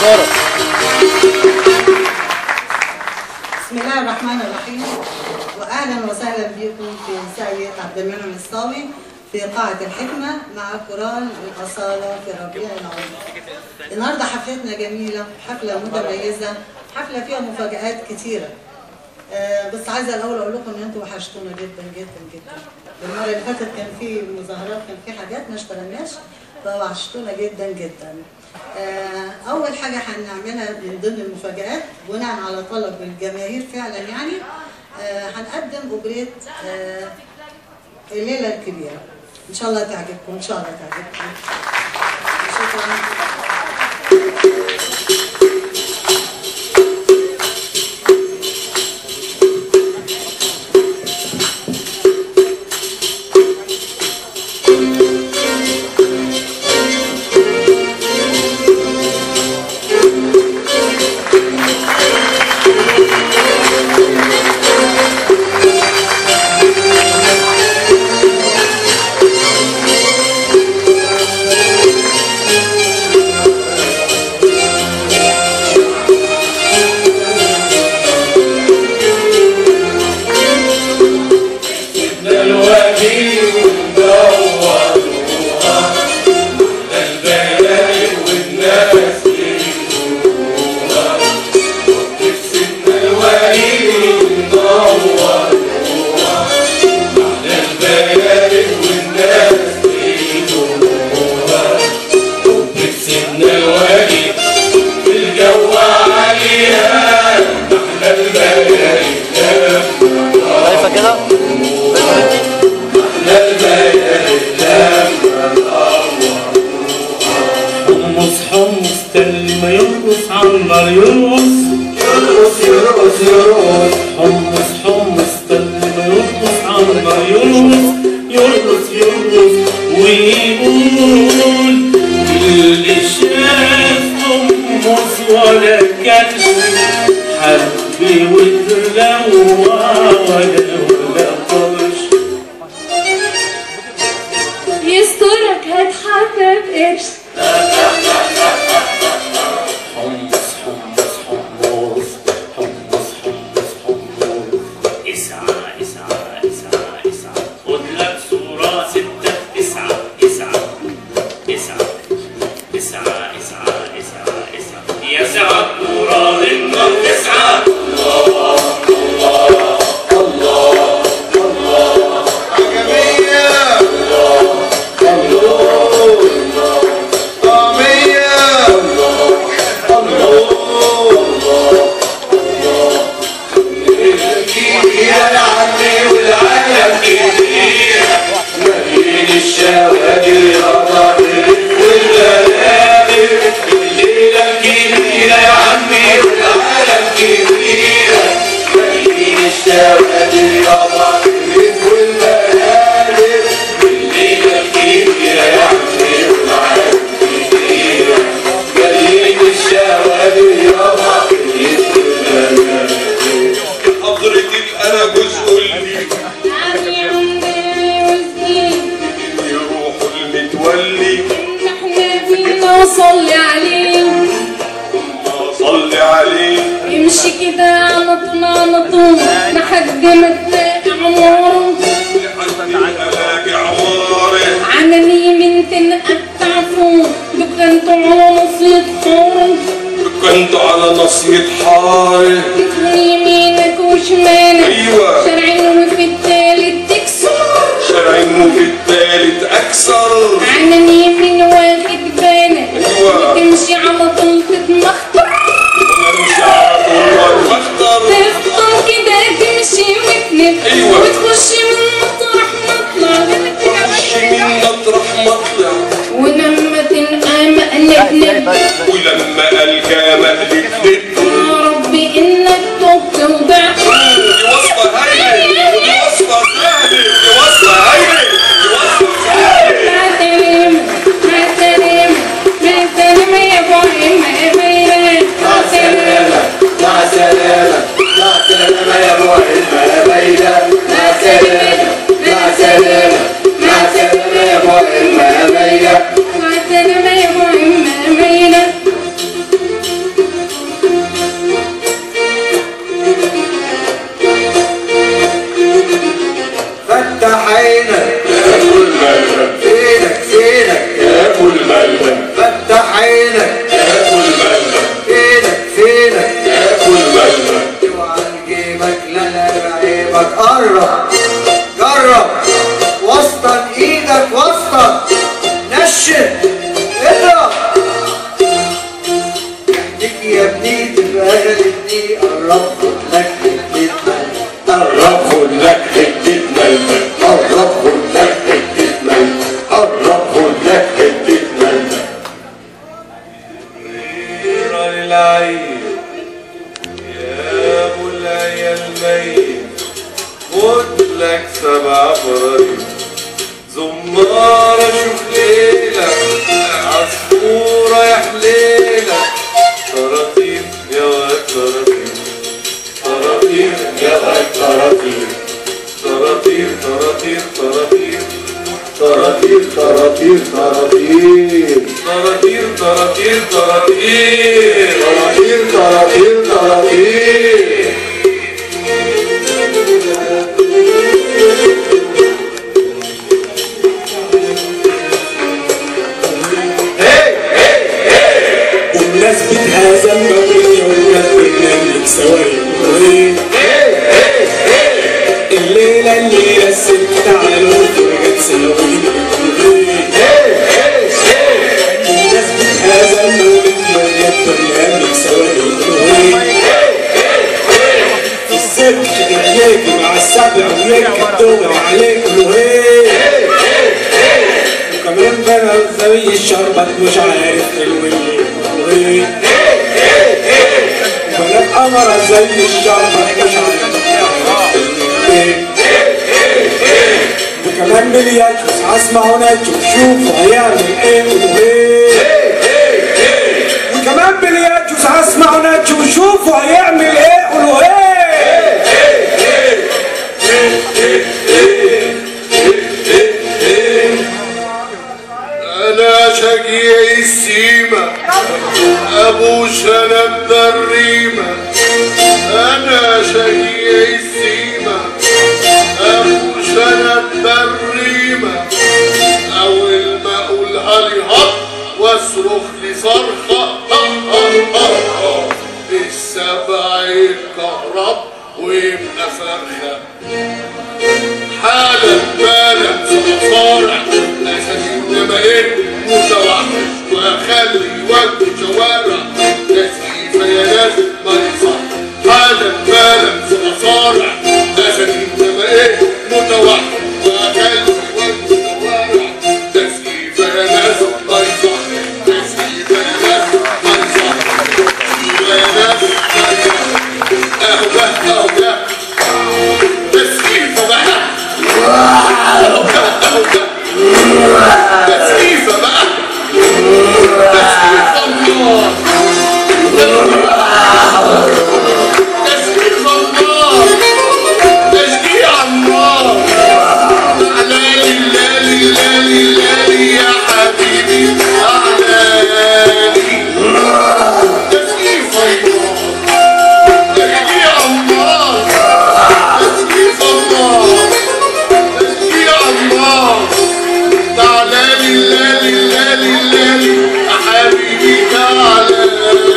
دكتوره بسم الله الرحمن الرحيم واهلا وسهلا بكم في ساقية عبد المنعم الصاوي في قاعة الحكمة مع كورال الأصالة في ربيع العمر. النهارده حفلتنا جميلة، حفلة متميزة، حفلة فيها مفاجآت كتيرة. آه بس عايزة الأول أقول لكم إن أنتوا وحشتونا جدا جدا جدا. المرة اللي فاتت كان في مظاهرات كان في حاجات ما اشتغلناش فوحشتونا جدا جدا. آه أول حاجة هنعملها من ضمن المفاجآت بناء على طلب من الجماهير فعلا يعني آه هنقدم أوبريت آه الليلة الكبيرة إن شاء الله تعجبكم إن شاء الله تعجبكم شكرا شايفه كده حمص حمص تل ما يرقص عمر يرقص يرقص يرقص يرقص حمص حمص تل ما يرقص عمر يرقص يرقص يرقص ويقول اللي شاف حمص ولا كل حبي وتلوى ولا ولا طرش يسترك هتحبب قرش حمص حمص حمص حمص حمص حمص اسعى اسعى اسعى اسعى خد لك صورة ستة اسعى اسعى اسعى اسعى اسعى اسعى اسعى يا سعى كورة للنار اسعى عجمية طعمية يا عمي والعالم كبير مدين الشوادي الأراضي والبلاد الليلة كبيرة يا عمي والعالم كبير مدين الشوادي الأراضي والبلاد الليلة كبيرة يا عمي والعالم كبير مدين الشوادي الأراضي والبلاد حضرتك أنا جزء اللي عمي عمري وزين يروحوا المتولي احنا فينا وصلي عليه صلي عليه يمشي كده على طول على طول لحد ما تلاقي عماره لحد الاقي عماري عملي من تنقطع فوق دكانته على نصية حاره كنت على نصية حاري يمينك وشمالك أيوة. شارعين وفي التالت تكسر شارعين وفي التالت اكثر على اليمين واخد بالك أيوة. تمشي على طول تتمخطر ونمشي على طول والمختر تفضل كده تمشي وتلف أيوة. وتخش من مطرح مطلع خش من مطرح مطلع ولما تلقى مقلب نب ولما القى مقلب لب يا ربي انك تبت وضعت دي وصفة هايلة دي وصفة سهلة دي وصفة هايلة دي وصفة سهلة مع سلامة مع سلامة مع سلامة يا ابراهيم يا بيران مع سلامة مع سلامة مع سلامة يا ابو علمة يا بيلة مع سلامة مع سلامة مع سلامة يا ابو علمة يا بيلة مع سلامة يا ابراهيم يا بيران العيد يا ابو العيال ميت خد لك سبع برايم زمارة شوف ليلة عصفورة يا حليلة طراطير يا واد طراطير طراطير يا واد طراطير طراطير طراطير طراطير طراطير طراطير طراطير طراطير طراطير طراطير طراطير طراطير طراطير بمناسبة هذا المولد يوم برنامج سواري الليلة الليلة الست تعالوا فرقة سواري بمناسبة هذا المولد يوم برنامج سواري الست يجي مع السبع ويجي الدور عليكم وهي وكمان بنا زي الشربت مش عارف الويل وهي بنات قمرة زي الشربت مش عارف الويل وكمان بلياتشوس هسمعوا ناتشو شوفوا هيعمل ايه وهي وكمان بلياتشوس هسمعوا ناتشو شوفوا هيعمل ايه وهي انا شجيع السيمة ابو شنب الريمة انا شجيع السيمة ابو شنب الريمة اول ما اقولها لي هط واصرخ لي صرخة ها ها ها ها. السبع يتكهرب ويبقى فرخة حالا بالا صارع اساسين بقيت متوحش واخلي وجه شوارع تسقيفه يا ناس ما يصح حالا بالا صارع اساسين بقيت متوحش واخلي وجه شوارع تسقيفه يا ناس ما يصح تسقيفه يا ناس ما يصح يا ناس ما يصح اهو بقى اهو بقى تسقيفه بقى تسقيفة بقى تسقيفة النار تسقيفة النار تشجيع النار أعلالي لالي لالي لالي يا حبيبي أعلالي تسقيفة النار تشجيع النار تسقيفة النار تشجيع النار تعالالي لالي لالي لالي يا حبيبي تعالالي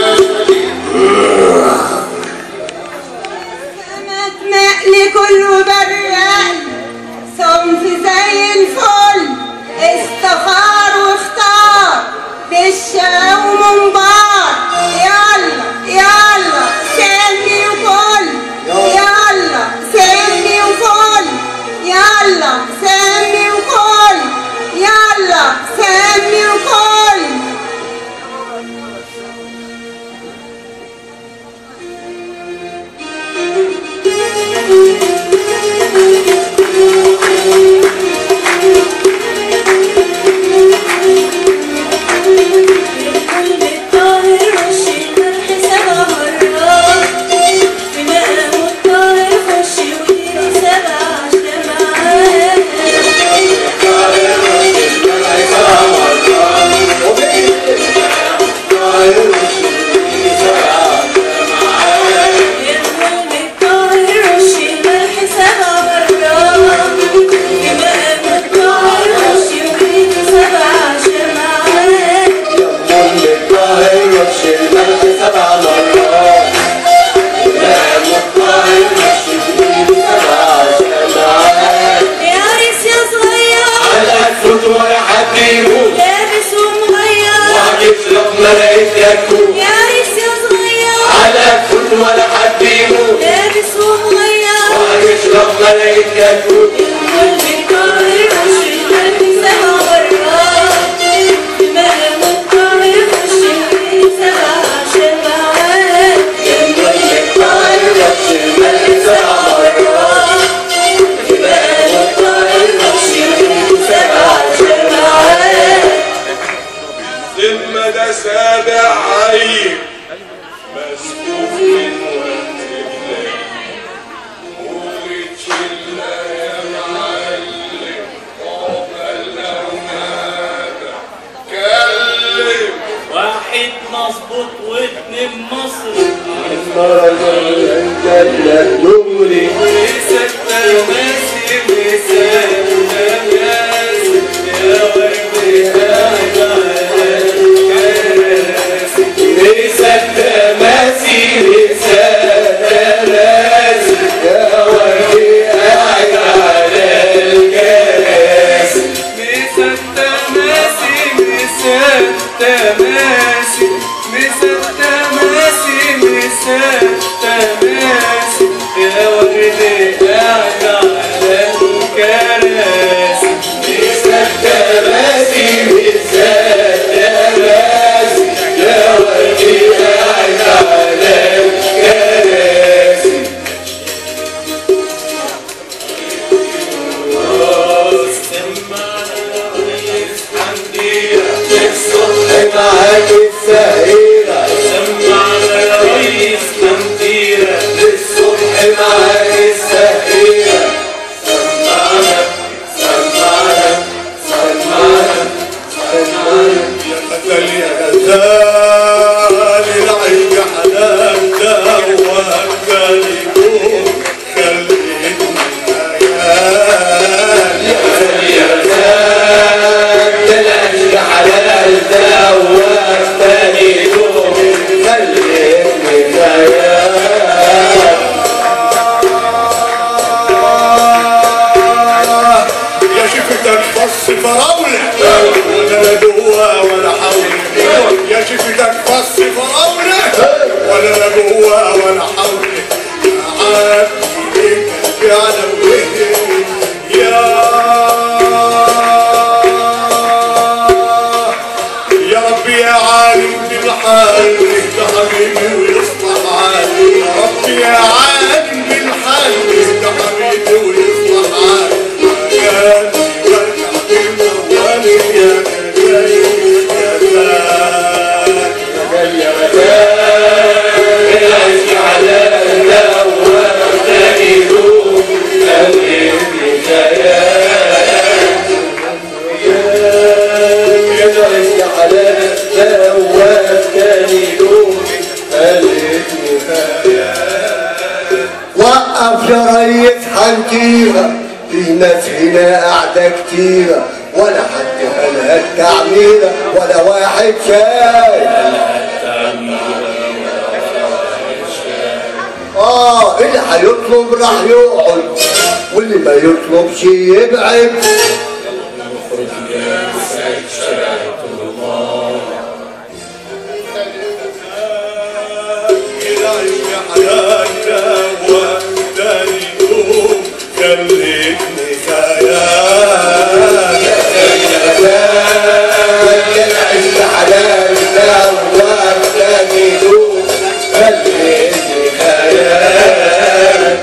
سمك مقلي كله برقان صنف زي الفل استخار واختار دشة ومنبار يلا يلا سمي وكل يلا سمي وكل يلا سمي وكل يلا سمي وكل القلب الطاهر وش الجرح سبع مرات في مقام الطاهر خش وديله سبع شمعات القلب الطاهر وش الجرح سبع مرات في مقام الطاهر خش وديله سبع شمعات كل الطاهر وش الملح سبع مرات نعم الطاهر وش الدين سبع شمعات يا عريس يا صغير على الفوت ولا حد يموت لابس ومغير وهتشرب ملاقيت ياكل يا عريس يا صغير على الفوت ولا حد يموت لابس ومغير وهتشرب ملاقيت ياكل القلب الطاهر وش القلب سبع مرات في مقام الطاهر وش القلب سبع شمعات سابع عين مسكوف من وقت الله وتشيلها يا معلم عقبال أولادك كلم واحد مظبوط واتنين مصر نوري ستة ماسي مثال ناس يا ورد رسالة ماسي رسالة ماسي يا وردي قاعد على الكراسي ستة ماسي ستة ماسي ستة ماسي ستة ماسي يا ورد قاعد على الكراسي رسالة ماسي رسالة ماسي يا وردي قاعد على الكراسي الصبح معاك السهيرة سمعنا يا ريس تمثيلة الصبح معاك السهيرة سمعنا سمعنا سمعنا سمعنا غزال يا غزال العيش حلال دوام يكون خليتني خيال يا غزال العشق حلال دوام تاني يوم خليتني خيال يا شفتك فص فراولة ولا لا جوا ولا حول يا شفتك فص فراولة ولا لا جوا ولا حول عادي يا علوي يا يا ربي يا عالم بالحال اهدى حبيبي ويصلح حالي يا ربي يا عالم بالحال اهدى حبيبي ويصلح حالي يا قلبي وارجع بالموالي يا جاي يا جاي يا غزال العشق حلال دوام تاني يوم خليتني خيال يا العشق حلال دوام تاني يوم خليتني خيال وقف يا ريس حنكيرة في ناس هنا قاعدة كتيرة ولا حد قالها التعميرة ولا واحد شايف اه اللي هيطلب راح يقعد واللي ما يطلبش يبعد خليتني خيال العشق حلال دوام تاني يوم خليتني خيال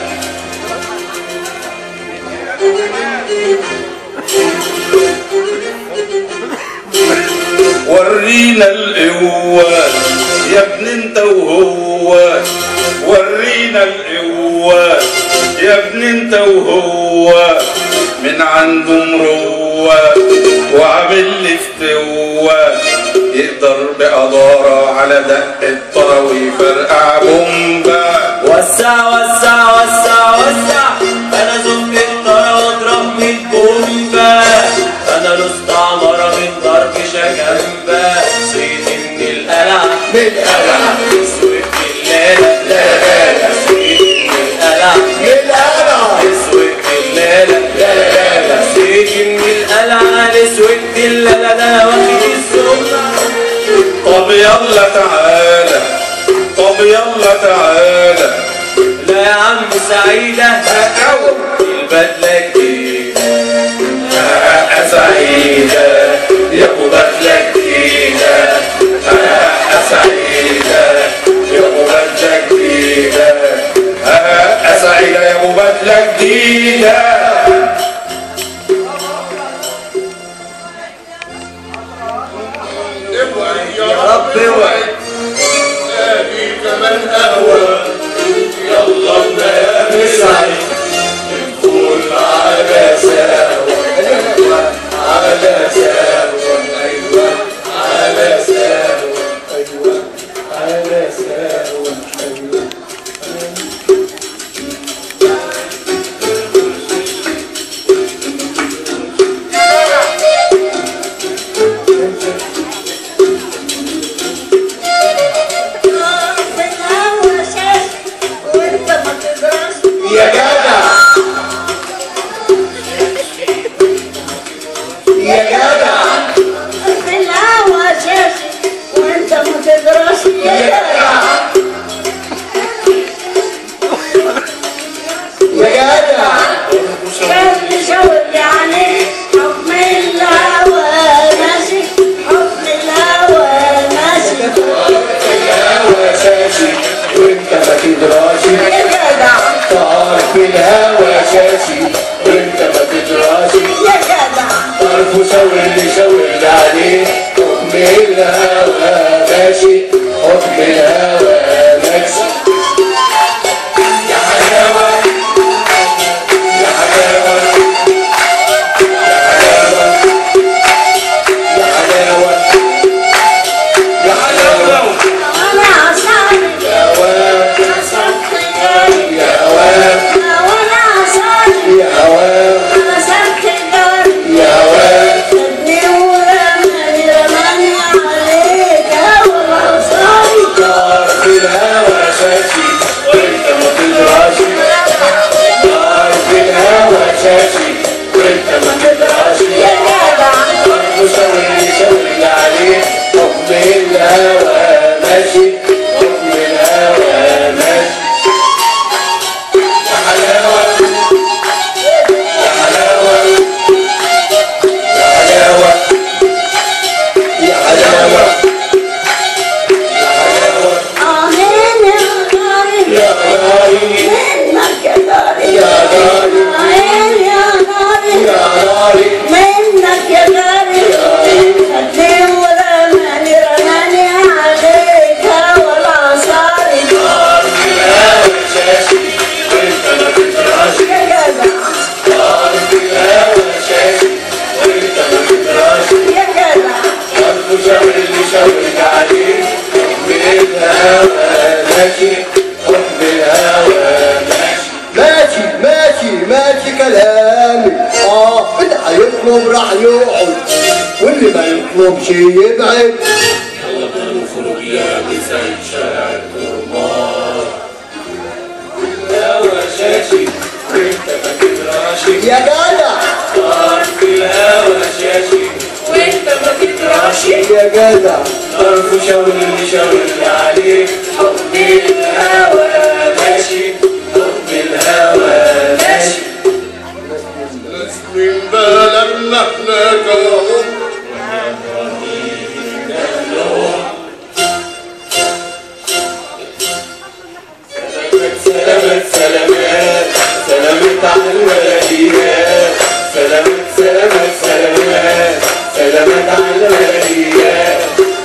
ورينا القوة يا ابن انت وهو ورينا القوة يا ابن انت وهو من عنده مروة وعامل لي فتوة يقدر بقدارة على دق الطرا ويفرقع بومبا وسع وسع وسع وسع انا زق الطرا واضرب من بومبا انا لست عمرة من ضرب شجنبا صيت من القلع من القلع اسود الليلة لا لا لا صيت من القلع من القلع اسود الليلة لا لا لا صيت من القلع اسود الليلة ده واخد السلطة طب يلا تعالى طب يلا تعالى لا يا عم سعيدة البدلة جديدة يا سعيدة يا ابو بدلة جديدة يا سعيدة يا ابو بدلة جديدة يا سعيدة يا ابو بدلة جديدة ابقى يا يا رب رب وعد ادي كمان قهوة يلا بنام سعيد نكون على سوا أيوة على سوا أيوة على سوا أيوة على سوا أيوة يا جدع يا جدع وانت ما تدرس يا جدع يا جدع كان شاور يعني حكم الهوى ماشي حكم الهوى ماشي الهوى شاشي وانت ما تدراشي يا جدع تعرف الهوى شاشي وانت ما تدراشي يا جدع طرف شاور شاور عليه حكم الهوى ماشي حكم الهوى ماشي يا حلاوة يا حلاوة يا حلاوة يا حلاوة انا عصاري يا واد عصرت جاري يا واد وانا عصاري يا واد عصرت جاري يا واد ابني ورماني رماني عليك هوا عصاري نار في الهوى شاشي وانت ما تدراشي نار في الهوى شاشي وانت ما تدراشي يا جدع برضه شاور شاور عليه حكم الهوى ماشي حكم الهوى ماشي يا حلاوة يا حلاوة يا حلاوة يا حلاوة يا حلاوة آمين يا جاري يا غالي منك يا جاري يا غالي آمين يا جاري يا غالي منك يا جاري خدني ورماني رماني عليك هوا العصاري نار في الهوى شاشي وانت ما تدراشي يا جدع نار في الهوى شاشي وانت ما تدراشي يا جدع برضه شاور اللي شاور عليه حكم الهوى ماشي حكم الهوى ماشي ماشي ماشي ماشي كلامي اه اللي هيطلب راح يقعد واللي ما يطلبش يبعد يلا بينا نخرج يا نساء شارع الكرمار الهوى شاشي وانت ما تدراشي يا جدع نار في الهوى شاشي وانت ما تدراشي يا جدع طرف شاور اللي شاور عليه حكم الهوى ماشي حكم الهوى ماشي من بلدنا احنا كهو سلامات سلامات سلامات على الوليات سلامات سلامات سلامات سلامات على الوليات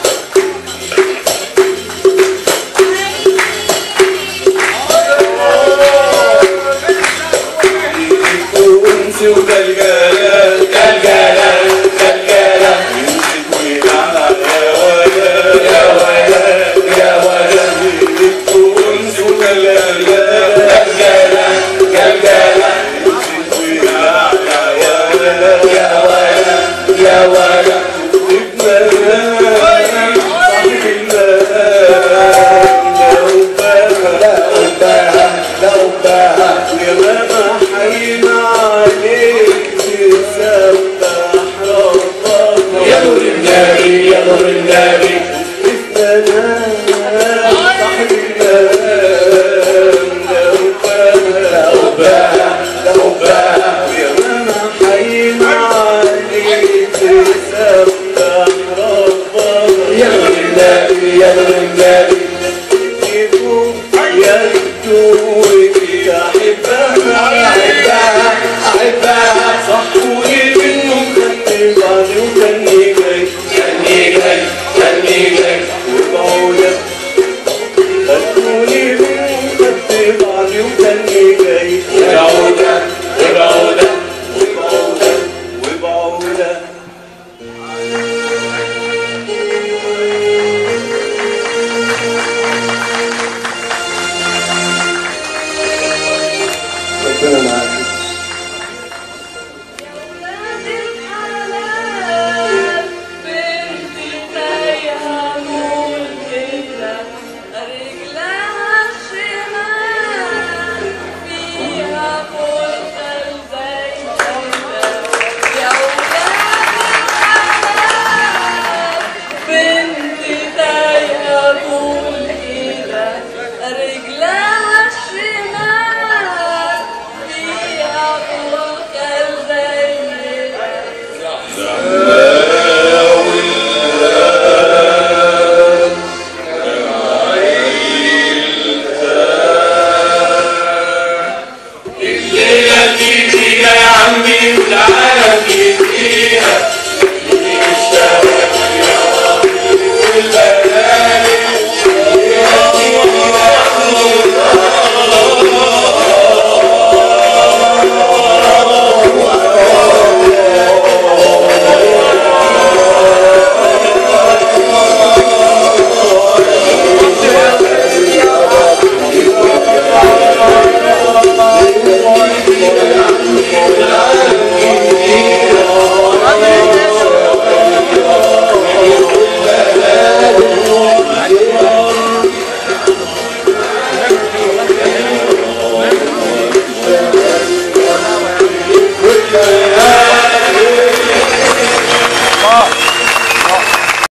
انس وجلجلة جلجلة جلجلة يمسك ويلعب يا ولد يا ولد يا ولد انس وجلجلة جلجلة جلجلة يمسك ويلعب يا ولد يا ولد يا ولد ابن الله صاحب الله لا قباها لا قباها يا ماما حين عليك تسبح ربك يا نور النبي يا نور النبي صاحب المنام لا أباها لا أباها يا ماما حين عليك تسبح ربك يا نور النبي يا نور النبي